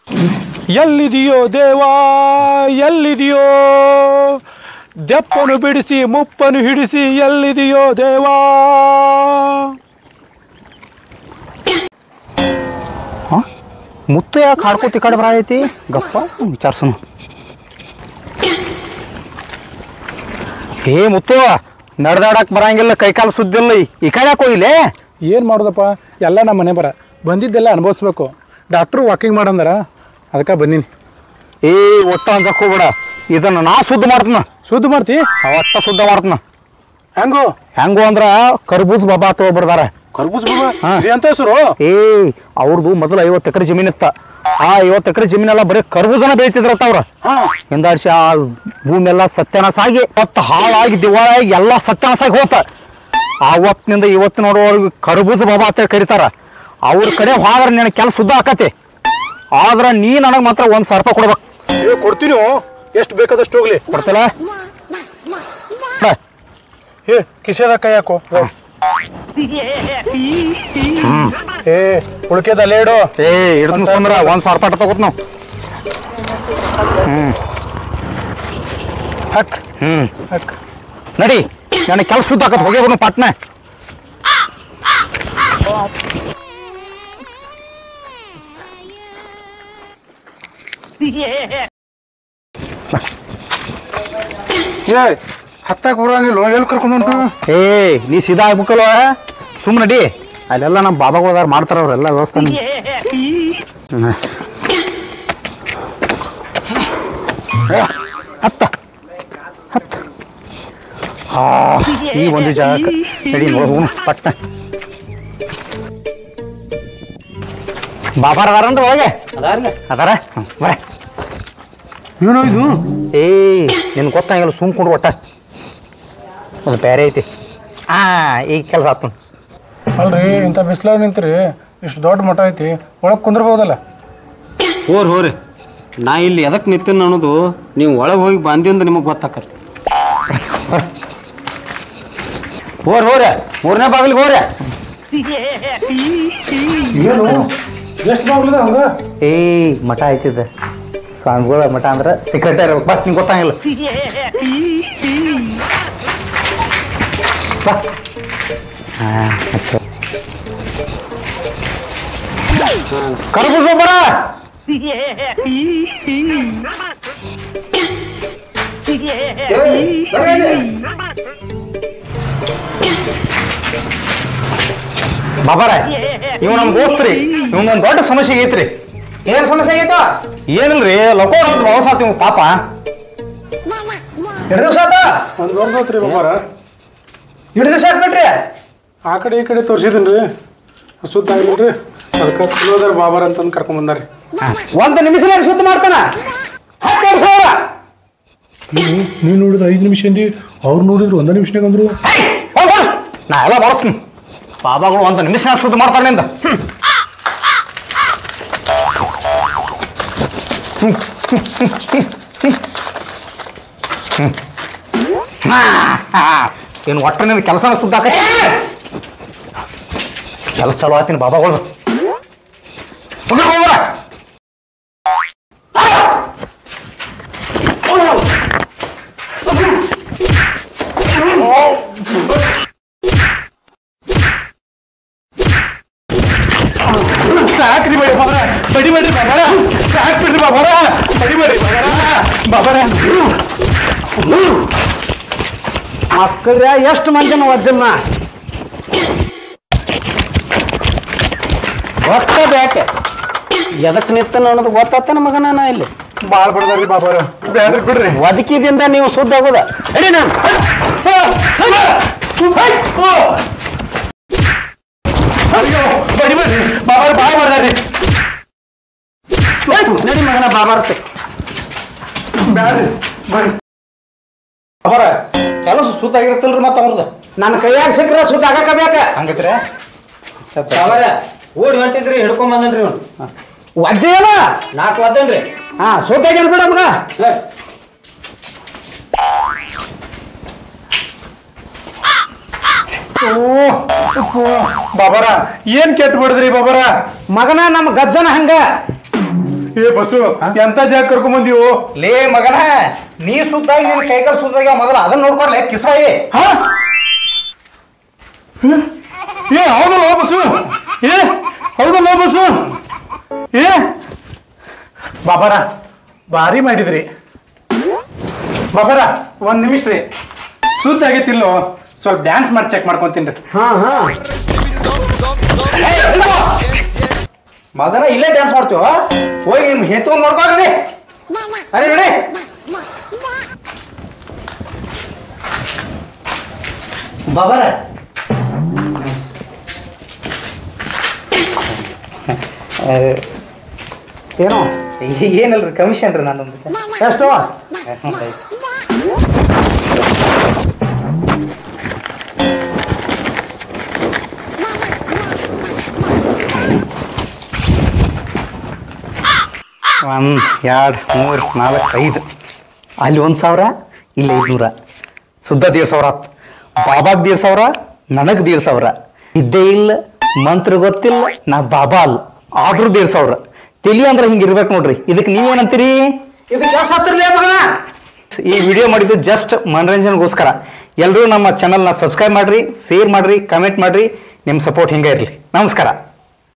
ಎಲ್ಲಿದೆಯೋ ದೇವಾ ಎಲ್ಲಿದೆಯೋ ದೆಪ್ಪನು ಬಿಡಿಸಿ ಮುಪ್ಪನು ಹಿಡಿಸಿ ಎಲ್ಲಿದೆಯೋ ದೇವಾ ಮುತ್ತು ಯಾಕೆ ಹಾಡ್ಕೋತಿ ಈ ಕಡೆ ಬರೈತಿ ಗಪ್ಪ ವಿಚಾರ್ಸನು ಏ ಮುತ್ತು ನಡೆದಾಡಕ್ ಬರಂಗಿಲ್ಲ ಕೈಕಾಲು ಸುದ್ದಿಲ್ಲ ಈ- ಈ ಕಡೆ ಯಾಕೆ ಹೋಗಿಲ್ಲೇ ಏನು ಮಾಡೋದಪ್ಪ ಎಲ್ಲ ನಮ್ಮ ಮನೆ ಬರ ಬಂದಿದ್ದೆಲ್ಲ ಅನುಭವಿಸ್ಬೇಕು ಡಾಕ್ಟ್ರು ವಾಕಿಂಗ್ ಮಾಡಂದಾರ ಅದಕ್ಕೆ ಬಂದೀನಿ ಏ ಒಟ್ಟ ಅನ್ಸಕ್ ಹೋಗ್ಬೇಡ ಇದನ್ನ ನಾ ಶುದ್ಧ ಮಾಡ್ತನ ಶುದ್ಧ ಮಾಡ್ತಿ ಒಟ್ಟ ಶುದ್ಧ ಮಾಡ್ತನ ಹೆಂಗೋ ಹೆಂಗು ಅಂದ್ರ ಕರ್ಬೂಜ್ ಬಾಬಾ ತಗೊಬರ್ದಾರ ಕರ್ಬೂಸ್ ಹಾ. ಅಂತ ಹೆಸರು ಏ ಅವ್ರದ್ದು ಮೊದಲು ಐವತ್ತು ಎಕರೆ ಜಮೀನಿತ್ತ ಆ ಐವತ್ತು ಎಕರೆ ಜಮೀನೆಲ್ಲ ಬರೀ ಕರ್ಬೂಜನ ಬೆಳಿತಿದ್ರತ್ತ ಅವ್ರ ಹಿಂದಾಡ್ಸಿ ಆ ಭೂಮಿ ಎಲ್ಲ ಸತ್ಯಾನಾಶ ಆಗಿ ಹೊತ್ತು ಹಾಳಾಗಿ ದಿವಾಳಾಗಿ ಎಲ್ಲ ಸತ್ಯಾನಾಶ ಆಗಿ ಹೋತ ಆವತ್ತಿನಿಂದ ಇವತ್ತು ನೋಡುವವರೆಗೂ ಕರ್ಬೂಜ ಬಾಬಾ ಅಂತ ಕರೀತಾರ ಅವ್ರ ಕಡೆ ಹೋದ್ರೆ ನಿನಗೆ ಕೆಲಸ ಸುದ್ದ ಆಕತಿ ಆದ್ರೆ ನೀ ನನಗೆ ಮಾತ್ರ ಒಂದು ಸಾವಿರ ರೂಪಾಯಿ ಕೊಡ್ಬೇಕು ಏ ಕೊಡ್ತೀನಿ ಎಷ್ಟು ಬೇಕಾದಷ್ಟು ಹೋಗ್ಲಿ ಕೊಡ್ತಿಲ್ಲ ಏ ಕಿಸೆದ ಕೈ ಹಾಕು ಏ ಉಳ್ಕೆದ ಅಲ್ಲೇ ಇಡು ಏ ಹಿಡ್ದು ಸಂದ್ರ ಒಂದು ಸಾವಿರ ರೂಪಾಯಿ ತಗೋತ್ ನಾವು ಹಕ್ ಹ್ಞೂ ಹಕ್ ನಡಿ ನನಗೆ ಕೆಲಸ ಸುದ್ದ ಆಕತ್ ಹೋಗಿ ಬಂದು ಪಟ್ನೆ ಏ ಹತ್ತಾಕ್ ಬರಂಗಿಲ್ಲ ಎಲ್ಲಿ ಕರ್ಕೊಂಡು ಹೊಂಟು ಏ ನೀ ಸೀದಾ ಆಗ್ಬೇಕಲ್ವ ಸುಮ್ಮನೆ ನಡಿ ಅಲ್ಲೆಲ್ಲ ನಮ್ಮ ಬಾಬಾಗಳದಾರ ಮಾಡ್ತಾರ ಅವ್ರೆಲ್ಲ ವ್ಯವಸ್ಥೆ ಹ್ಮ್. ಏ, ಹತ್ತ ಹತ್ತ ಆ ಈ ಒಂದು ಜಾಗಕ್ಕೆ ನಡಿ ಹೋಗೋಣ ಪಟ್ಟ ಬಾಬಾರ ಅದಾರನ್ರಿ ಒಳಗೆ ಅದಾರ ಹ್ಮ್, ಬರ ಏನು ಇದು ಏ ನಿನ್ ಗೊತ್ತಾಗಿಲ್ಲ ಸುಮ್ಕೊಂಡು ಒಟ್ಟ ಅದು ಬೇರೆ ಐತಿ ಆ ಈಗ ಕೆಲಸ ಆತು ಅಲ್ರಿ ಇಂಥ ಬಿಸಿಲಾಗ ನಿಂತ್ರಿ ಇಷ್ಟು ದೊಡ್ಡ ಮಠ ಐತಿ ಒಳಗೆ ಕುಂದ್ರಬಹುದಲ್ಲ ಹೋರ್ ಹೋರಿ ನಾ ಇಲ್ಲಿ ಎದಕ್ಕೆ ನಿಂತೀನಿ ಅನ್ನೋದು ನೀವು ಒಳಗೆ ಹೋಗಿ ಬಂದಿಂದ ನಿಮಗೆ ಗೊತ್ತಾಕತ್ತೆ ಹೋರ್ ಹೋರ ಮೂರನೇ ಬಾಗಿಲಿಗೆ ಹೋರ ಏನು ಎಷ್ಟು ಬಾಗ್ಲದ ಹಂಗ ಏ ಮಠ ಐತಿದ ಸ್ವಾಮಿಗಳ ಮಠ ಅಂದ್ರೆ ಸೆಕ್ರೆಟರಿ ಬಾ ನಿಂಗೆ ಗೊತ್ತಾಗಿಲ್ಲ ಬಾ ಹಾಂ ಅಚ್ಚ ಕರ್ಬೂಜ ಬರ ಬಾಬಾರ ಇವ್ ನಮ್ ದೋಸ್ತ್ರಿ ಇವ್ನೊಂದ್ ದೊಡ್ಡ ಸಮಸ್ಯೆ ಐತ್ರಿ ಏನು ಸಮಸ್ಯೆ ಆಗೈತೋ ಏನಿಲ್ರಿ ಲಕೋಡ್ ಅಂತ ಮೋಸ ಆತ್ ಇವ್ ಪಾಪ ಎರಡು ದಿವಸ ಆತ ಒಂದು ವರ್ಷ ಆತ್ರಿ ಬಾಬಾರ ಎರಡು ದಿವಸ ಆತ್ಬಿಟ್ರಿ ಆ ಕಡೆ ಈ ಕಡೆ ತೋರಿಸಿದ್ದೀನಿ ರೀ ಸುದ್ದ ಆಗಿಲ್ರಿ ಅದಕ್ಕೆ ಚಲೋದಾರ ಬಾಬಾರ ಅಂತಂದು ಕರ್ಕೊಂಡ್ ಬಂದಾರಿ ಒಂದು ನಿಮಿಷದಲ್ಲಿ ಸುತ್ತ ಮಾಡ್ತಾನ ಹತ್ತೆರಡು ಸಾವಿರ ನೀನು ನೋಡಿದ್ರೆ ಐದು ನಿಮಿಷ ಅಂದಿ ಅವ್ರು ನೋಡಿದ್ರು ಒಂದೇ ನಿಮಿಷನಾಗ ಅಂದ್ರು ಹೋಗ್ ಹೋಗ್. ನಾ ಎಲ್ಲ ಬಳಸ್ತೀನಿ ಬಾಬಾಗಳು ಒಂದು ನಿಮಿಷ ಶುದ್ಧ ಮಾಡ್ತಾರೆ ನಿಂದ ಏನು ಒಟ್ಟರೆ ನಿನ್ನ ಕೆಲಸನ ಶುದ್ಧ ಆಕೈತಿ ಕೆಲಸ ಚಲೋ ಆತೀನಿ ಬಾಬಾಗಳು ಹೋಗ್ರಿ ಹೋಗ್ರ. ಸಾಕ್ರಿ ಬೇಡಿ ಬಾಬರ ಬಡಿ ಬೇಡ್ರಿ ಬಾಬರ ಸಾಕ್ ಬಿಡ್ರಿ ಬಾಬರ ಬಡಿ ಬೇಡ್ರಿ ಬಾಬರ ಬಾಬರ ಮಕ್ಕಳ್ರ ಎಷ್ಟು ಮಂದಿನ ಒದ್ದಿಲ್ಲ ಗೊತ್ತ ಬೇಕೆ ಎದಕ್ಕೆ ನಿತ್ತನ ಅನ್ನೋದು ಗೊತ್ತಾತನ ಮಗನ ನಾ ಇಲ್ಲಿ ಭಾಳ ಬಡ್ದಾರ್ರಿ ಬಾಬಾರ ಬ್ಯಾಡ್ರಿ ಬಿಡ್ರಿ ಬದುಕಿದಿಂದ ನೀವು ಸುದ್ದ ಆಗೋದ ಹೇಳಿ ನಾನು ಅಯ್ಯೋ ಬಡಿ ಬೇಡ್ರಿ ಬಾಬರ ಬಾಯ್ ಮಾಡ್ದಾರ್ರಿ ನಡಿ ಮಗನ ಬಾಬಾರತ್ತೆ ಬ್ಯಾಡ್ರಿ ಬರ್ರಿ ಬಾಬರ ಕೆಲಸ ಸುತ್ತ ಆಗಿರುತ್ತಲ್ರಿ ಮತ್ತೆ ಅವ್ರದ್ದು ನನ್ನ ಕೈಯಾಗ ಸಿಕ್ಕರೆ ಸುದ್ದ ಆಗಾಕ ಬೇಕ ಹಂಗೈತ್ರಿ ಬಾಬಾರ ಓಡಿ ಹೊಂಟಿದ್ರಿ ಹಿಡ್ಕೊಂಡ್ ಬಂದನ್ರಿ ಅವ್ನು ಒದ್ದೇನ ನಾಲ್ಕು ಒದ್ದನ್ರಿ ಹಾ ಸೋತಾಗ್ಯಾನ ಬಿಡ ಮಗ ಬಾಬಾರ ಏನ್ ಕೆಟ್ಟ ಬಿಡದ್ರಿ ಬಾಬಾರ ಮಗನ ನಮ್ಮ ಗಜ್ಜನ ಹಂಗ ಏ ಬಸ್ಸು ಎಂತ ಜಾಗ ಕರ್ಕೊಂಡ್ ಬಂದಿವು ಲೇ ಮಗನ ನೀ ಸುದ್ದಾಗಿ ನಿನ್ ಕೈಕಾಲು ಸುದ್ದಾಗಿ ಮೊದಲ ಅದನ್ನ ನೋಡ್ಕೊಡ್ಲೆ ಕಿಸಾಯಿ ಹಾ? ಹ್ಮ್? ಏ ಹೌದಲ್ಲ ಬಸ್ಸು ಏ ಹೌದಲ್ಲ ಬಸ್ಸು ಏ ಬಾಬಾರ ಭಾರಿ ಮಾಡಿದ್ರಿ ಬಾಬಾರ ಒಂದ್ ನಿಮಿಷ ರೀ ಸುದ್ದಿ ಆಗೈತಿಲ್ಲೋ ಸ್ವಲ್ಪ ಡ್ಯಾನ್ಸ್ ಮಾಡಿ ಚೆಕ್ ಮಾಡ್ಕೊಂತೀನಿ ಮಗನ ಇಲ್ಲೇ ಡ್ಯಾನ್ಸ್ ಮಾಡ್ತೀವ ಹೋಗಿ ನಿಮ್ ಹೆತ್ಕೊಂಡ್ ನೋಡ್ಕೊಳ್ರಿ ಅರೆ ನೋಡಿ ಬಾಬಾರ ಏನೋ ಏನಲ್ರಿ ಕಮಿಷನ್ ರೀ ನಂದೊಂದು ಎಷ್ಟು ಒಂದು ಎರಡು ಮೂರು ನಾಲ್ಕು ಐದು ಅಲ್ಲಿ ಒಂದು ಸಾವಿರ ಇಲ್ಲಿ ಐದುನೂರ ಶುದ್ಧ ದೇಡ್ ಸಾವಿರ ಆತು ಬಾಬಾಗ್ ದೇಡ್ ಸಾವಿರ ನನಗೆ ದೇಡ್ ಸಾವಿರ ಇದ್ದೇ ಇಲ್ಲ ಮಂತ್ರ ಗೊತ್ತಿಲ್ಲ ನಾ ಬಾಬಾ ಅಲ್ಲ ಆದ್ರೂ ದೇಡ್ ಸಾವಿರ ತಿಳಿ ಅಂದ್ರೆ ಹಿಂಗೆ ಇರ್ಬೇಕು ನೋಡ್ರಿ ಇದಕ್ಕೆ ನೀವೇನಂತೀರಿ ಇದಕ್ಕೆ ಎಷ್ಟು ಹತ್ತಿರಲೇ ಮಗನ ಈ ವಿಡಿಯೋ ಮಾಡಿದ್ದು ಜಸ್ಟ್ ಮನರಂಜನೆಗೋಸ್ಕರ ಎಲ್ಲರೂ ನಮ್ಮ ಚಾನಲ್ನ ಸಬ್ಸ್ಕ್ರೈಬ್ ಮಾಡ್ರಿ ಶೇರ್ ಮಾಡ್ರಿ ಕಮೆಂಟ್ ಮಾಡ್ರಿ ನಿಮ್ಮ ಸಪೋರ್ಟ್ ಹಿಂಗೆ ಇರಲಿ ನಮಸ್ಕಾರ